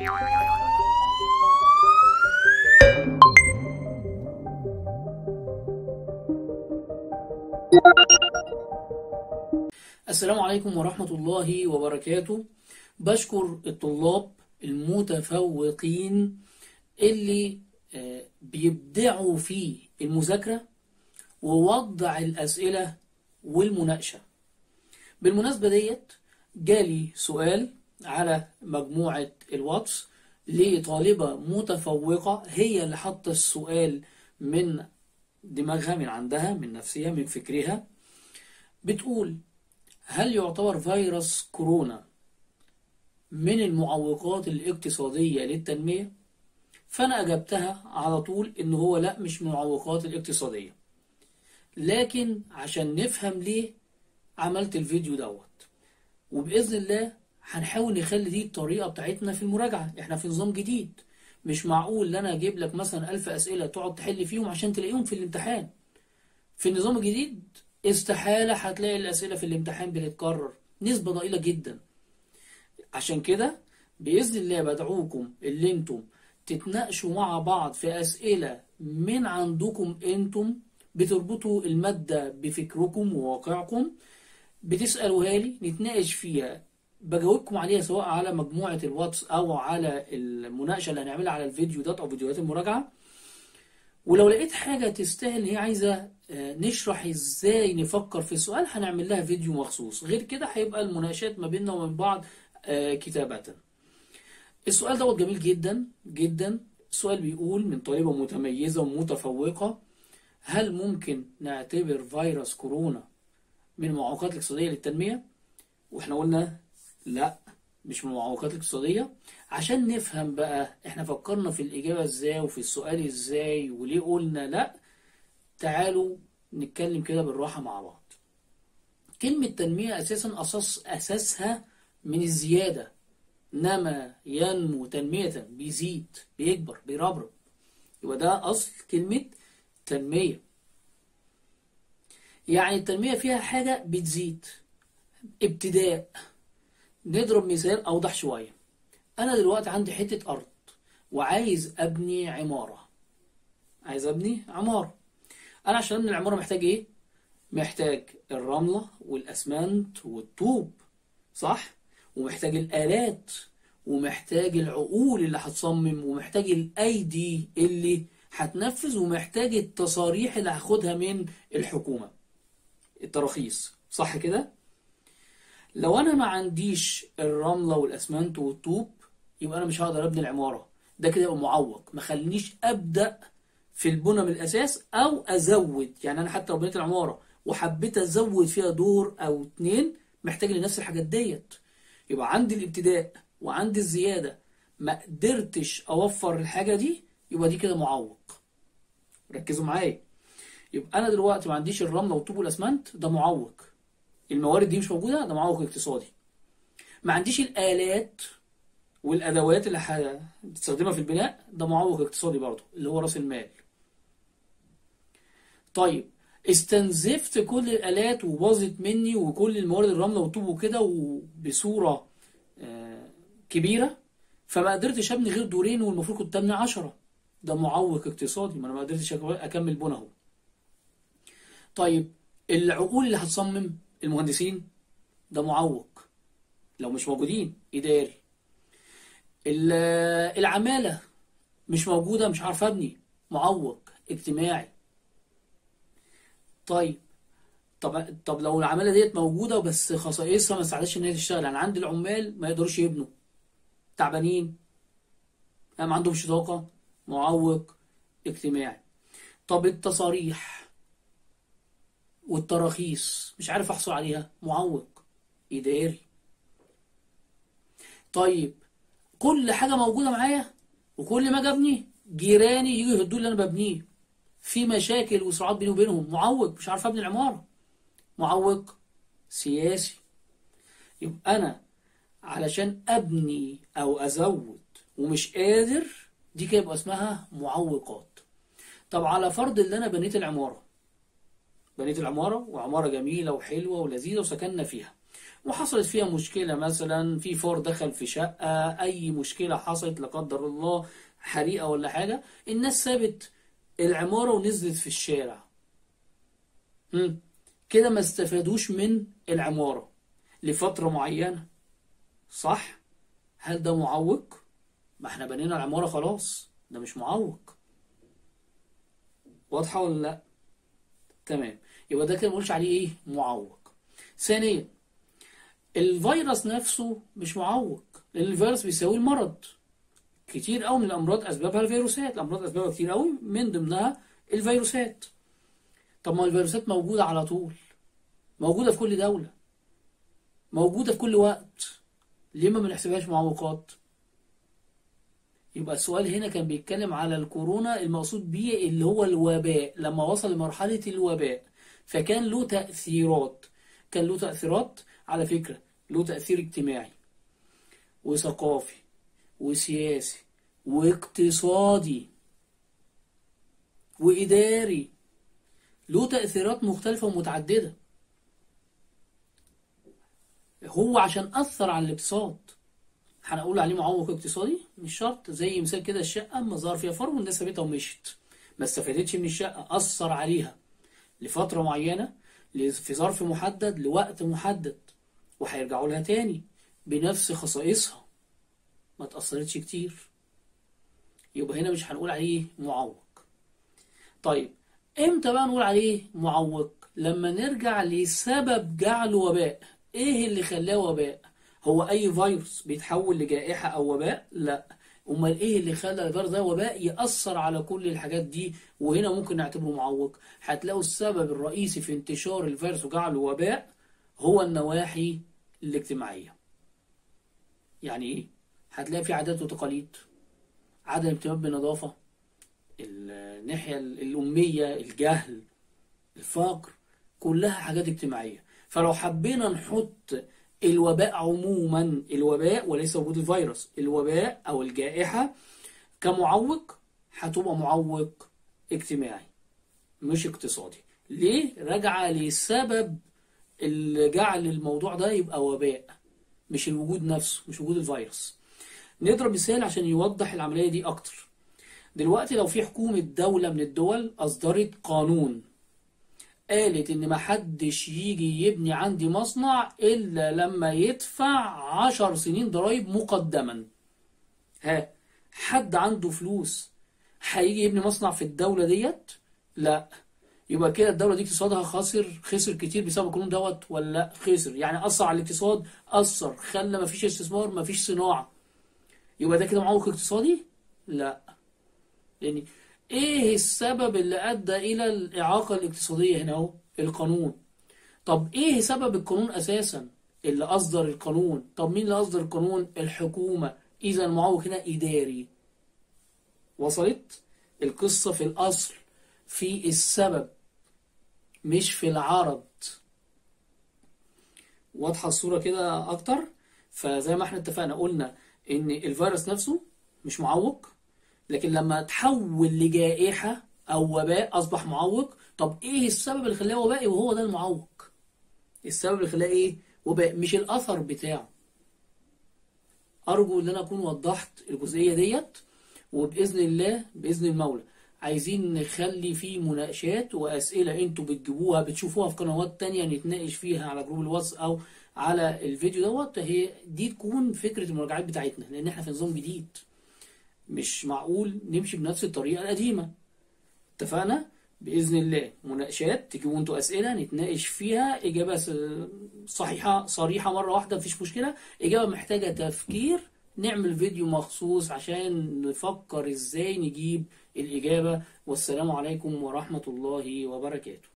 السلام عليكم ورحمة الله وبركاته بشكر الطلاب المتفوقين اللي آه، بيبدعوا في المذاكرة ووضع الأسئلة والمناقشة بالمناسبة ديت جالي سؤال على مجموعة الواتس لطالبة متفوقة هي اللي حاطة السؤال من دماغها من عندها من نفسها من فكرها بتقول هل يعتبر فيروس كورونا من المعوقات الاقتصادية للتنمية؟ فأنا أجبتها على طول إن هو لا مش من المعوقات الاقتصادية لكن عشان نفهم ليه عملت الفيديو دوت وبإذن الله هنحاول نخلي دي الطريقة بتاعتنا في المراجعة احنا في نظام جديد مش معقول ان انا اجيب لك مثلا ألف أسئلة تقعد تحل فيهم عشان تلاقيهم في الامتحان في النظام الجديد استحالة هتلاقي الأسئلة في الامتحان بتتكرر نسبة ضئيلة جدا عشان كده بإذن الله بدعوكم اللي انتم تتناقشوا مع بعض في أسئلة من عندكم انتم بتربطوا المادة بفكركم وواقعكم بتسألوها لي نتناقش فيها بجاوبكم عليها سواء على مجموعة الواتس أو على المناقشة اللي هنعملها على الفيديو ده أو فيديوهات المراجعة ولو لقيت حاجة تستاهل هي عايزة آه، نشرح ازاي نفكر في السؤال هنعمل لها فيديو مخصوص غير كده هيبقى المناقشات ما بيننا وبين بعض آه، كتابة السؤال دوت جميل جدا جدا السؤال بيقول من طالبة متميزة ومتفوقة هل ممكن نعتبر فيروس كورونا من المعوقات الاقتصادية للتنمية؟ واحنا قلنا لا مش من المعوقات الاقتصادية عشان نفهم بقى احنا فكرنا في الإجابة ازاي وفي السؤال ازاي وليه قلنا لا تعالوا نتكلم كده بالراحة مع بعض كلمة تنمية أساسا أساس أساسها من الزيادة نما ينمو تنمية بيزيد بيكبر بيربرب يبقى ده أصل كلمة تنمية يعني التنمية فيها حاجة بتزيد ابتداء نضرب مثال أوضح شوية أنا دلوقتي عندي حتة أرض وعايز أبني عمارة عايز أبني عمارة أنا عشان أبني العمارة محتاج إيه؟ محتاج الرملة والأسمنت والطوب صح؟ ومحتاج الآلات ومحتاج العقول اللي هتصمم ومحتاج الأيدي اللي هتنفذ ومحتاج التصاريح اللي هاخدها من الحكومة التراخيص صح كده؟ لو أنا ما عنديش الرملة والأسمنت والطوب يبقى أنا مش هقدر أبني العمارة ده كده يبقى معوق ما خلينيش أبدأ في البنى من الأساس أو أزود يعني أنا حتى لو بنيت العمارة وحبيت أزود فيها دور أو اتنين محتاج لنفس الحاجات ديت يبقى عندي الابتداء وعندي الزيادة ما قدرتش أوفر الحاجة دي يبقى دي كده معوق ركزوا معايا يبقى أنا دلوقتي ما عنديش الرملة والطوب والأسمنت ده معوق الموارد دي مش موجودة ده معوق اقتصادي ما عنديش الآلات والأدوات اللي هتستخدمها في البناء ده معوق اقتصادي برضه اللي هو رأس المال طيب استنزفت كل الآلات وباظت مني وكل الموارد الرملة والطوب وكده وبصورة آه، كبيرة فما قدرتش ابني غير دورين والمفروض كنت ابني عشرة ده معوق اقتصادي ما انا ما قدرتش أك- اكمل بناءه طيب العقول اللي هتصمم المهندسين ده معوق لو مش موجودين إداري ال- العمالة مش موجودة مش عارف أبني معوق اجتماعي طيب طب طب لو العمالة ديت موجودة بس خصائصها ما تساعدش إن هي تشتغل يعني عندي العمال ما يقدروش يبنوا تعبانين ما عندهمش طاقة معوق اجتماعي طب التصاريح والتراخيص مش عارف احصل عليها معوق اداري طيب كل حاجه موجوده معايا وكل ما اجي ابني جيراني يجوا يهدوا اللي انا ببنيه في مشاكل وصراعات بيني وبينهم معوق مش عارف ابني العماره معوق سياسي يبقى انا علشان ابني او ازود ومش قادر دي كده يبقى اسمها معوقات طب على فرض ان انا بنيت العماره بنيت العمارة وعمارة جميلة وحلوة ولذيذة وسكننا فيها وحصلت فيها مشكلة مثلا في فار دخل في شقة أي مشكلة حصلت لا قدر الله حريقة ولا حاجة الناس سابت العمارة ونزلت في الشارع هم. كده ما استفادوش من العمارة لفترة معينة صح؟ هل ده معوق؟ ما احنا بنينا العمارة خلاص ده مش معوق واضحة ولا لا؟ تمام يبقى ده كده ما نقولش عليه ايه؟ معوق ثانيا الفيروس نفسه مش معوق لان الفيروس بيساوي المرض كتير قوي من الامراض اسبابها الفيروسات الامراض اسبابها كتير قوي من ضمنها الفيروسات طب ما الفيروسات موجودة على طول موجودة في كل دولة موجودة في كل وقت ليه ما بنحسبهاش معوقات يبقى السؤال هنا كان بيتكلم على الكورونا المقصود بيه اللي هو الوباء لما وصل لمرحلة الوباء فكان له تأثيرات كان له تأثيرات على فكرة له تأثير اجتماعي وثقافي وسياسي واقتصادي وإداري له تأثيرات مختلفة ومتعددة هو عشان أثر على الاقتصاد هنقول عليه معوق اقتصادي مش شرط زي مثال كده الشقة اما ظهر فيها فرم والناس سابتها ومشت ما استفادتش من الشقة أثر عليها لفترة معينة في ظرف محدد لوقت محدد وهيرجعوا لها تاني بنفس خصائصها ما تأثرتش كتير يبقى هنا مش هنقول عليه معوق طيب امتى بقى نقول عليه معوق لما نرجع لسبب جعله وباء ايه اللي خلاه وباء هو اي فيروس بيتحول لجائحة او وباء لا امال ايه اللي خلى الفيروس ده وباء يأثر على كل الحاجات دي وهنا ممكن نعتبره معوق هتلاقوا السبب الرئيسي في انتشار الفيروس وجعله وباء هو النواحي الاجتماعية يعني ايه هتلاقي في عادات وتقاليد عدم اهتمام بالنظافة الناحية الأمية الجهل الفقر كلها حاجات اجتماعية فلو حبينا نحط الوباء عموما الوباء وليس وجود الفيروس الوباء أو الجائحة كمعوق هتبقى معوق اجتماعي مش اقتصادي ليه؟ راجعة لسبب اللي جعل الموضوع ده يبقى وباء مش الوجود نفسه مش وجود الفيروس نضرب مثال عشان يوضح العملية دي أكتر دلوقتي لو في حكومة دولة من الدول أصدرت قانون قالت إن محدش يجي يبني عندي مصنع إلا لما يدفع عشر سنين ضرايب مقدما ها حد عنده فلوس هيجي يبني مصنع في الدولة ديت لا يبقى كده الدولة دي اقتصادها خسر خسر كتير بسبب القانون دوت ولا لا خسر يعني أثر على الاقتصاد أثر خلى مفيش استثمار مفيش صناعة يبقى ده كده معوق اقتصادي لا يعني ايه السبب اللي ادى الى الاعاقه الاقتصاديه هنا اهو القانون طب ايه سبب القانون اساسا اللي اصدر القانون طب مين اللي اصدر القانون الحكومه اذا المعوق هنا اداري وصلت القصه في الاصل في السبب مش في العرض واضحه الصوره كده اكتر فزي ما احنا اتفقنا قلنا ان الفيروس نفسه مش معوق لكن لما تحول لجائحة أو وباء أصبح معوق طب إيه السبب اللي خلاه وبائي وهو ده المعوق السبب اللي خلاه إيه وباء مش الأثر بتاعه أرجو إن أنا أكون وضحت الجزئية ديت وبإذن الله بإذن المولى عايزين نخلي فيه مناقشات وأسئلة أنتوا بتجيبوها بتشوفوها في قنوات تانية نتناقش فيها على جروب الواتس أو على الفيديو دوت هي دي تكون فكرة المراجعات بتاعتنا لأن احنا في نظام جديد مش معقول نمشي بنفس الطريقة القديمة اتفقنا بإذن الله مناقشات تجيبوا انتوا أسئلة نتناقش فيها إجابة صحيحة صريحة مرة واحدة مفيش مشكلة إجابة محتاجة تفكير نعمل فيديو مخصوص عشان نفكر إزاي نجيب الإجابة والسلام عليكم ورحمة الله وبركاته